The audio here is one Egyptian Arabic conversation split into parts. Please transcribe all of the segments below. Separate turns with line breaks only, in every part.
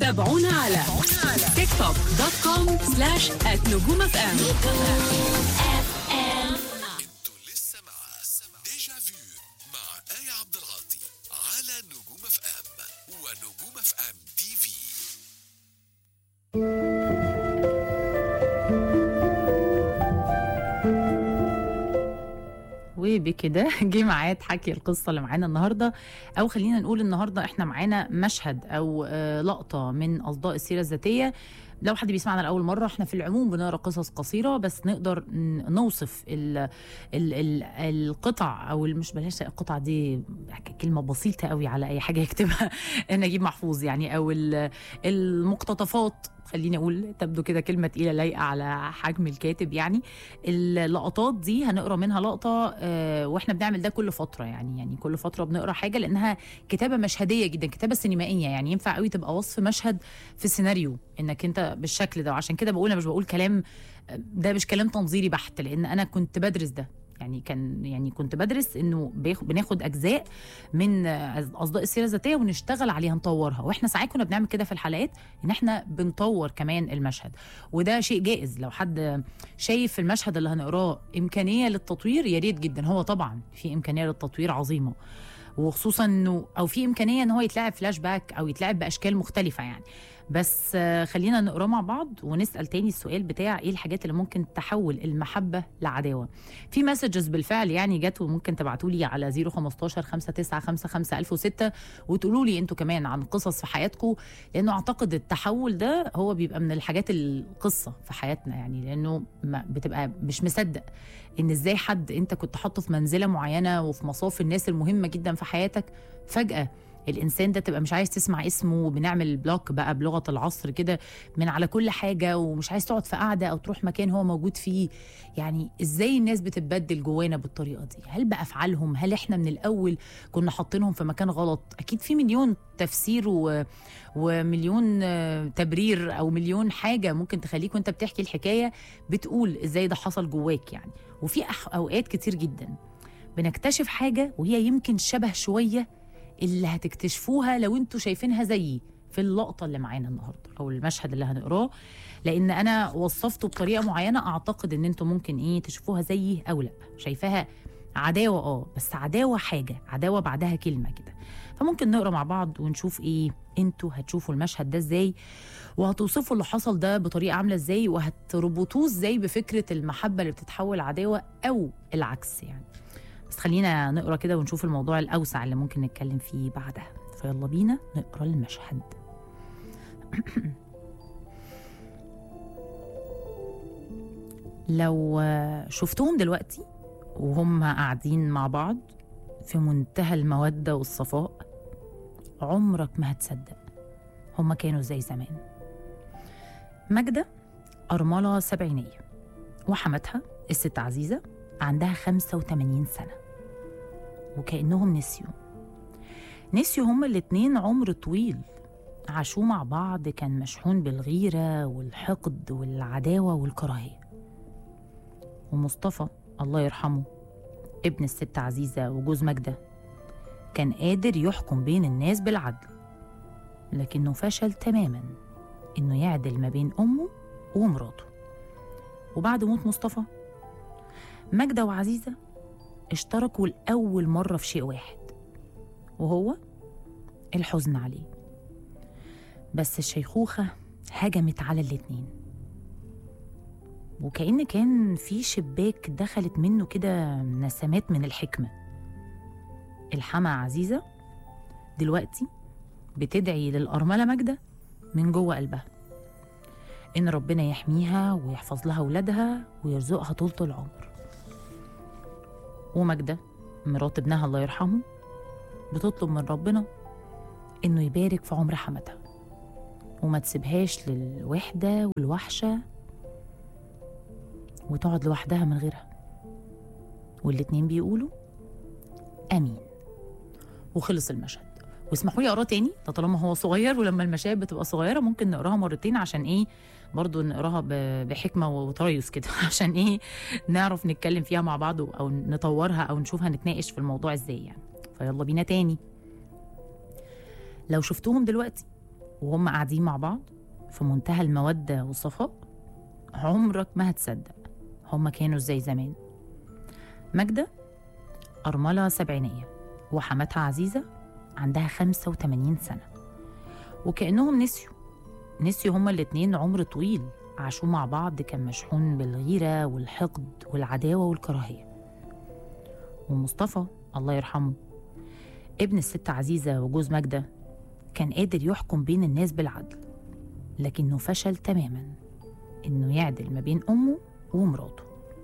تابعونا على تيك توك دوت كوم سلاش نجوم اف ام
انتوا لسه مع ديجا فيو مع آية عبد العاطي على نجوم اف ام ونجوم اف ام تي في
وبكده جه ميعاد حكي القصه اللي معانا النهارده او خلينا نقول النهارده احنا معانا مشهد او آه، لقطه من اصداء السيره الذاتيه لو حد بيسمعنا لاول مره احنا في العموم بنقرا قصص قصيره بس نقدر ن- نوصف ال ال ال القطع او مش بلاش القطع دي كلمه بسيطه قوي على اي حاجه يكتبها نجيب محفوظ يعني او ال- المقتطفات خليني اقول تبدو كده كلمه تقيله لايقه على حجم الكاتب يعني اللقطات دي هنقرا منها لقطه آه، واحنا بنعمل ده كل فتره يعني يعني كل فتره بنقرا حاجه لانها كتابه مشهديه جدا كتابه سينمائيه يعني ينفع قوي تبقى وصف مشهد في سيناريو انك انت بالشكل ده وعشان كده بقول انا مش بقول كلام ده مش كلام تنظيري بحت لان انا كنت بدرس ده يعني كان يعني كنت بدرس انه بياخ- بناخد اجزاء من آه، اصداء السيره الذاتيه ونشتغل عليها نطورها واحنا ساعات كنا بنعمل كده في الحلقات ان احنا بنطور كمان المشهد وده شيء جائز لو حد شايف في المشهد اللي هنقراه امكانيه للتطوير يا ريت جدا هو طبعا في امكانيه للتطوير عظيمه وخصوصا انه او في امكانيه ان هو يتلعب فلاش باك او يتلعب باشكال مختلفه يعني بس آه، خلينا نقراه مع بعض ونسال تاني السؤال بتاع ايه الحاجات اللي ممكن تحول المحبه لعداوه في مسجز بالفعل يعني جت وممكن تبعتوا لي على 015 5955 1006 وتقولوا لي انتوا كمان عن قصص في حياتكم لانه اعتقد التحول ده هو بيبقى من الحاجات القصه في حياتنا يعني لانه ما بتبقى مش مصدق ان ازاي حد انت كنت حاطه في منزله معينه وفي مصاف الناس المهمه جدا في حياتك فجاه الانسان ده تبقى مش عايز تسمع اسمه وبنعمل بلوك بقى بلغه العصر كده من على كل حاجه ومش عايز تقعد في قعده او تروح مكان هو موجود فيه يعني ازاي الناس بتتبدل جوانا بالطريقه دي هل بافعالهم هل احنا من الاول كنا حاطينهم في مكان غلط اكيد في مليون تفسير و... ومليون آه، تبرير او مليون حاجه ممكن تخليك وانت بتحكي الحكايه بتقول ازاي ده حصل جواك يعني وفي أح- اوقات كتير جدا بنكتشف حاجه وهي يمكن شبه شويه اللي هتكتشفوها لو انتوا شايفينها زيي في اللقطه اللي معانا النهارده او المشهد اللي هنقراه لان انا وصفته بطريقه معينه اعتقد ان انتوا ممكن ايه تشوفوها زيي او لا شايفاها عداوه اه بس عداوه حاجه عداوه بعدها كلمه كده فممكن نقرا مع بعض ونشوف ايه انتوا هتشوفوا المشهد ده ازاي وهتوصفوا اللي حصل ده بطريقه عامله ازاي وهتربطوه ازاي بفكره المحبه اللي بتتحول عداوه او العكس يعني بس خلينا نقرا كده ونشوف الموضوع الاوسع اللي ممكن نتكلم فيه بعدها فيلا بينا نقرا المشهد لو آه، شفتهم دلوقتي وهم قاعدين مع بعض في منتهى المودة والصفاء عمرك ما هتصدق هما كانوا زي زمان ماجدة أرملة سبعينية وحماتها الست عزيزة عندها 85 سنة وكأنهم نسيوا نسيوا هما الاتنين عمر طويل عاشوه مع بعض كان مشحون بالغيرة والحقد والعداوة والكراهية ومصطفى الله يرحمه ابن الست عزيزة وجوز ماجدة كان قادر يحكم بين الناس بالعدل لكنه فشل تماما انه يعدل ما بين امه ومراته وبعد موت مصطفى ماجدة وعزيزة اشتركوا لأول مرة في شيء واحد وهو الحزن عليه بس الشيخوخة هجمت على الاتنين وكأن كان في شباك دخلت منه كده نسمات من الحكمة الحما عزيزة دلوقتي بتدعي للأرملة ماجدة من جوه قلبها إن ربنا يحميها ويحفظ لها ولادها ويرزقها طولة العمر وماجدة مرات ابنها الله يرحمه بتطلب من ربنا إنه يبارك في عمر حماتها وما تسيبهاش للوحدة والوحشة وتقعد لوحدها من غيرها والاتنين بيقولوا امين وخلص المشهد واسمحوا لي اقراه تاني ده طالما هو صغير ولما المشاهد بتبقى صغيره ممكن نقراها مرتين عشان ايه برضو نقراها ب- بحكمه وتريث كده عشان ايه نعرف نتكلم فيها مع بعض او نطورها او نشوف هنتناقش في الموضوع ازاي يعني فيلا بينا تاني لو شفتوهم دلوقتي وهم قاعدين مع بعض في منتهى المودة والصفاء عمرك ما هتصدق هم كانوا ازاي زمان ماجدة أرملة سبعينية وحماتها عزيزة عندها 85 سنة وكأنهم نسيوا نسيوا هما الاتنين عمر طويل عاشوا مع بعض كان مشحون بالغيرة والحقد والعداوة والكراهية ومصطفى الله يرحمه ابن الست عزيزة وجوز ماجدة كان قادر يحكم بين الناس بالعدل لكنه فشل تماما انه يعدل ما بين امه ومراته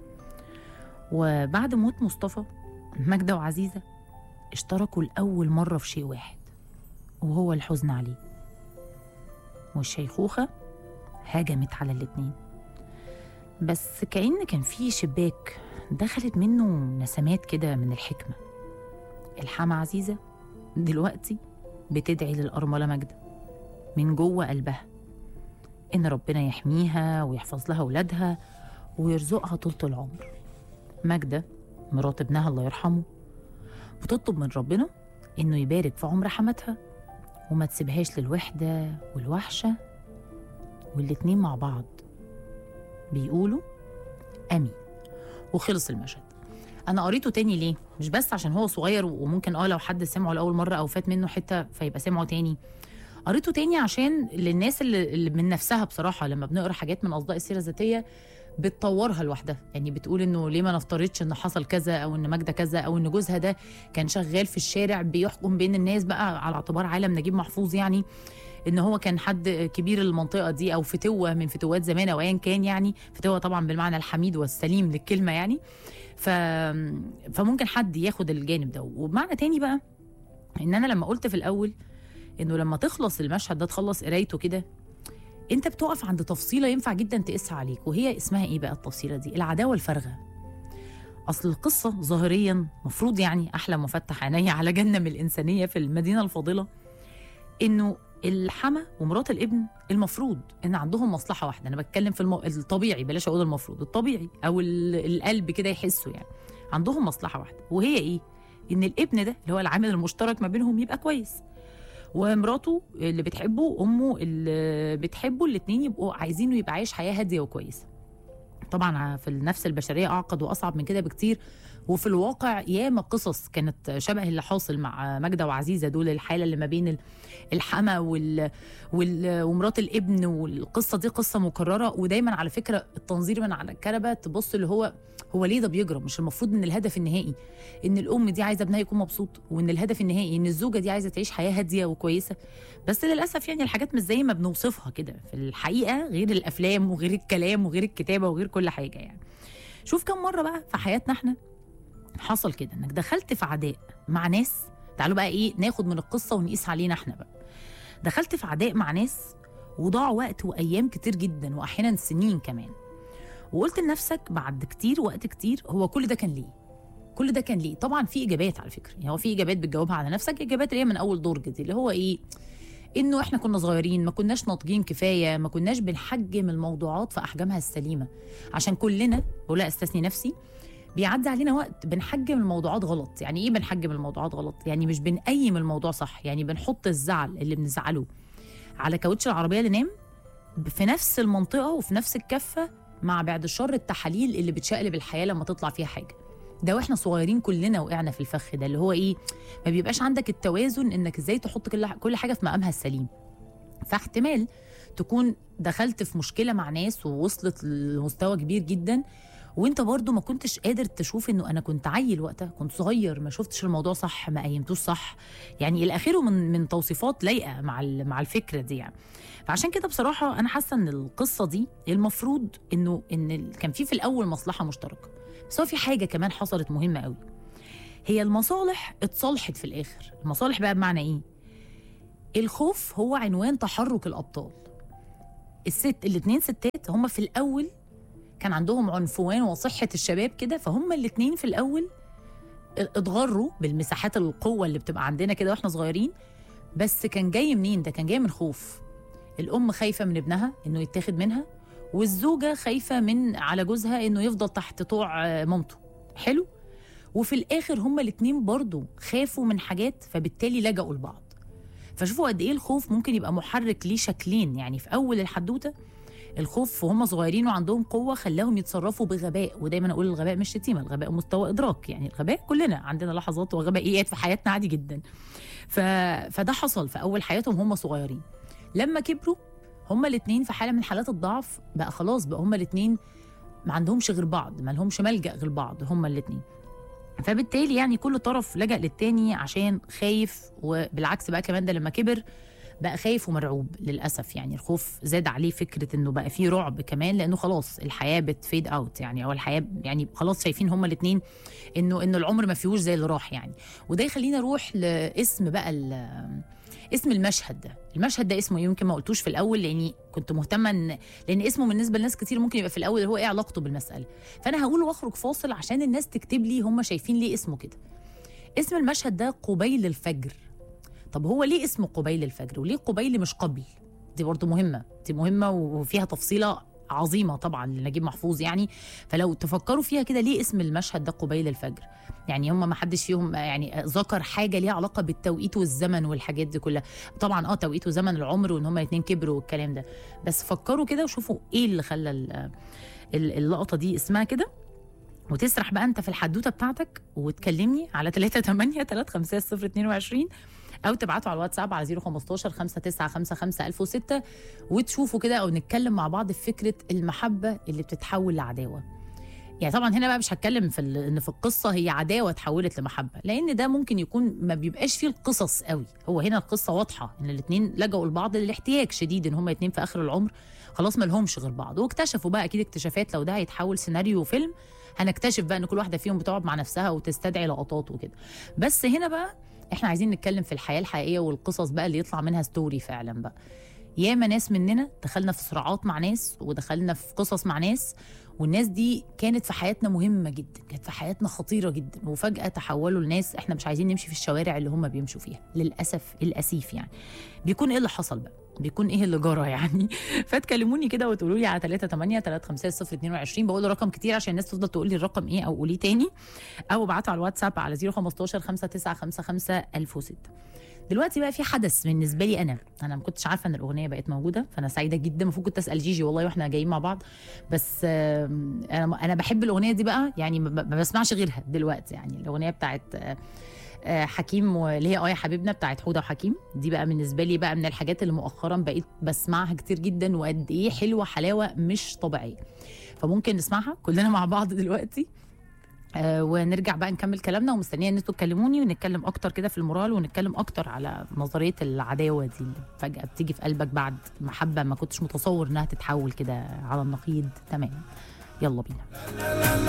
وبعد موت مصطفى ماجدة وعزيزة اشتركوا لأول مرة في شيء واحد وهو الحزن عليه والشيخوخة هاجمت على الاتنين بس كأن كان في شباك دخلت منه نسمات كده من الحكمة الحما عزيزة دلوقتي بتدعي للأرملة ماجدة من جوه قلبها إن ربنا يحميها ويحفظ لها ولادها ويرزقها طولة العمر ماجدة مرات ابنها الله يرحمه بتطلب من ربنا إنه يبارك في عمر حماتها وما تسيبهاش للوحدة والوحشة والاتنين مع بعض بيقولوا أمين وخلص المشهد أنا قريته تاني ليه؟ مش بس عشان هو صغير وممكن اه لو حد سمعه لأول مرة أو فات منه حتة فيبقى سمعه تاني قريته تاني عشان للناس اللي اللي من نفسها بصراحة لما بنقرا حاجات من أصداء السيرة الذاتية بتطورها لوحدها يعني بتقول انه ليه ما نفترضش ان حصل كذا او ان ماجده كذا او ان جوزها ده كان شغال في الشارع بيحكم بين الناس بقى على اعتبار عالم نجيب محفوظ يعني ان هو كان حد كبير المنطقه دي او فتوه من فتوات زمان او ايا كان يعني فتوه طبعا بالمعنى الحميد والسليم للكلمه يعني ف... فممكن حد ياخد الجانب ده وبمعنى تاني بقى ان انا لما قلت في الاول انه لما تخلص المشهد ده تخلص قرايته كده انت بتقف عند تفصيله ينفع جدا تقيسها عليك وهي اسمها ايه بقى التفصيله دي العداوه الفارغه اصل القصه ظاهريا مفروض يعني احلى مفتح عينيا على جنه من الانسانيه في المدينه الفاضله انه الحما ومرات الابن المفروض ان عندهم مصلحه واحده انا بتكلم في المو... الطبيعي بلاش اقول المفروض الطبيعي او ال... القلب كده يحسه يعني عندهم مصلحه واحده وهي ايه ان الابن ده اللي هو العامل المشترك ما بينهم يبقى كويس ومراته اللي بتحبه امه اللي بتحبه الاثنين يبقوا عايزينه يبقى عايش حياه هاديه وكويسه طبعا في النفس البشريه اعقد واصعب من كده بكتير وفي الواقع ياما قصص كانت شبه اللي حاصل مع ماجده وعزيزه دول الحاله اللي ما بين الحما وال... وال... ومرات الابن والقصه دي قصه مكرره ودايما على فكره التنظير من على الكنبه تبص اللي هو هو ليه ده بيجرى مش المفروض ان الهدف النهائي ان الام دي عايزه ابنها يكون مبسوط وان الهدف النهائي ان الزوجه دي عايزه تعيش حياه هاديه وكويسه بس للاسف يعني الحاجات مش زي ما بنوصفها كده في الحقيقه غير الافلام وغير الكلام وغير الكتابه وغير كل حاجه يعني شوف كم مره بقى في حياتنا احنا حصل كده انك دخلت في عداء مع ناس تعالوا بقى ايه ناخد من القصه ونقيس علينا احنا بقى دخلت في عداء مع ناس وضاع وقت وايام كتير جدا واحيانا سنين كمان وقلت لنفسك بعد كتير وقت كتير هو كل ده كان ليه كل ده كان ليه طبعا في اجابات على فكره يعني هو في اجابات بتجاوبها على نفسك اجابات اللي هي من اول دور دي اللي هو ايه انه احنا كنا صغيرين ما كناش ناضجين كفايه ما كناش بنحجم الموضوعات في احجامها السليمه عشان كلنا ولا استثني نفسي بيعدي علينا وقت بنحجم الموضوعات غلط يعني ايه بنحجم الموضوعات غلط يعني مش بنقيم الموضوع صح يعني بنحط الزعل اللي بنزعله على كاوتش العربيه اللي نام في نفس المنطقه وفي نفس الكفه مع بعد الشر التحاليل اللي بتشقلب الحياه لما تطلع فيها حاجه ده واحنا صغيرين كلنا وقعنا في الفخ ده اللي هو ايه ما بيبقاش عندك التوازن انك ازاي تحط كل كل حاجه في مقامها السليم فاحتمال تكون دخلت في مشكله مع ناس ووصلت لمستوى كبير جدا وانت برضو ما كنتش قادر تشوف انه انا كنت عيل وقتها كنت صغير ما شفتش الموضوع صح ما قيمتوش صح يعني الى اخره من من توصيفات لايقه مع مع الفكره دي يعني فعشان كده بصراحه انا حاسه ان القصه دي المفروض انه ان كان في في الاول مصلحه مشتركه بس هو في حاجه كمان حصلت مهمه قوي هي المصالح اتصالحت في الاخر المصالح بقى بمعنى ايه الخوف هو عنوان تحرك الابطال الست الاثنين ستات هم في الاول كان عندهم عنفوان وصحه الشباب كده فهم الاثنين في الاول اتغروا بالمساحات القوه اللي بتبقى عندنا كده واحنا صغيرين بس كان جاي منين ده كان جاي من خوف الام خايفه من ابنها انه يتاخد منها والزوجه خايفه من على جوزها انه يفضل تحت طوع مامته حلو وفي الاخر هما الاتنين برضو خافوا من حاجات فبالتالي لجأوا لبعض فشوفوا قد ايه الخوف ممكن يبقى محرك ليه شكلين يعني في اول الحدوته الخوف وهم صغيرين وعندهم قوه خلاهم يتصرفوا بغباء ودايما اقول الغباء مش شتيمه الغباء مستوى ادراك يعني الغباء كلنا عندنا لحظات وغبائيات في حياتنا عادي جدا ف... فده حصل في اول حياتهم هم صغيرين لما كبروا هما الاثنين في حاله من حالات الضعف بقى خلاص بقى هما الاثنين ما عندهمش غير بعض ما لهمش ملجا غير بعض هما الاثنين فبالتالي يعني كل طرف لجأ للتاني عشان خايف وبالعكس بقى كمان ده لما كبر بقى خايف ومرعوب للاسف يعني الخوف زاد عليه فكره انه بقى فيه رعب كمان لانه خلاص الحياه بتفيد اوت يعني او الحياه يعني خلاص شايفين هما الاثنين انه انه العمر ما فيهوش زي اللي راح يعني وده يخلينا نروح لاسم بقى ال- اسم المشهد ده المشهد ده اسمه إيه؟ يمكن ما قلتوش في الاول لاني كنت مهتمه ان لان اسمه بالنسبه لناس كتير ممكن يبقى في الاول هو ايه علاقته بالمساله فانا هقول واخرج فاصل عشان الناس تكتب لي هم شايفين ليه اسمه كده اسم المشهد ده قبيل الفجر طب هو ليه اسمه قبيل الفجر وليه قبيل مش قبل دي برضو مهمه دي مهمه وفيها تفصيله عظيمه طبعا لنجيب محفوظ يعني فلو تفكروا فيها كده ليه اسم المشهد ده قبيل الفجر يعني هم ما حدش فيهم يعني ذكر حاجه ليها علاقه بالتوقيت والزمن والحاجات دي كلها طبعا اه توقيت وزمن العمر وان هم الاثنين كبروا والكلام ده بس فكروا كده وشوفوا ايه اللي خلى ال- ال- اللقطه دي اسمها كده وتسرح بقى انت في الحدوته بتاعتك وتكلمني على 3 8 3 5 0 22 او تبعتوا على الواتساب على 015 5955 1006 وتشوفوا كده او نتكلم مع بعض في فكره المحبه اللي بتتحول لعداوه يعني طبعا هنا بقى مش هتكلم في ال- ان في القصه هي عداوه اتحولت لمحبه لان ده ممكن يكون ما بيبقاش فيه القصص قوي هو هنا القصه واضحه ان الاثنين لجأوا لبعض للاحتياج شديد ان هم الاثنين في اخر العمر خلاص ما لهمش غير بعض واكتشفوا بقى اكيد اكتشافات لو ده هيتحول سيناريو وفيلم هنكتشف بقى ان كل واحده فيهم بتقعد مع نفسها وتستدعي لقطات وكده بس هنا بقى احنا عايزين نتكلم في الحياه الحقيقيه والقصص بقى اللي يطلع منها ستوري فعلا بقى ياما ناس مننا دخلنا في صراعات مع ناس ودخلنا في قصص مع ناس والناس دي كانت في حياتنا مهمه جدا كانت في حياتنا خطيره جدا وفجاه تحولوا لناس احنا مش عايزين نمشي في الشوارع اللي هم بيمشوا فيها للاسف الاسيف يعني بيكون ايه اللي حصل بقى بيكون ايه اللي جرى يعني فتكلموني كده وتقولوا لي على 3 8 3 5 0 22 بقول رقم كتير عشان الناس تفضل تقول لي الرقم ايه او قوليه تاني او ابعتوا على الواتساب على 015 5955 1006 دلوقتي بقى في حدث بالنسبه لي انا انا ما كنتش عارفه ان الاغنيه بقت موجوده فانا سعيده جدا المفروض كنت اسال جيجي والله واحنا جايين مع بعض بس آم، انا انا بحب الاغنيه دي بقى يعني ما ما بسمعش غيرها دلوقتي يعني الاغنيه بتاعت آه، آه، حكيم واللي هي اه يا حبيبنا بتاعت حوده وحكيم دي بقى بالنسبه لي بقى من الحاجات اللي مؤخرا بقيت بسمعها كتير جدا وقد ايه حلوه حلاوه مش طبيعيه فممكن نسمعها كلنا مع بعض دلوقتي آه ونرجع بقى نكمل كلامنا ومستنيه ان انتوا تكلموني ونتكلم اكتر كده في المورال ونتكلم اكتر على نظريه العداوه دي اللي فجاه بتيجي في قلبك بعد محبه ما كنتش متصور انها تتحول كده على النقيض تمام يلا بينا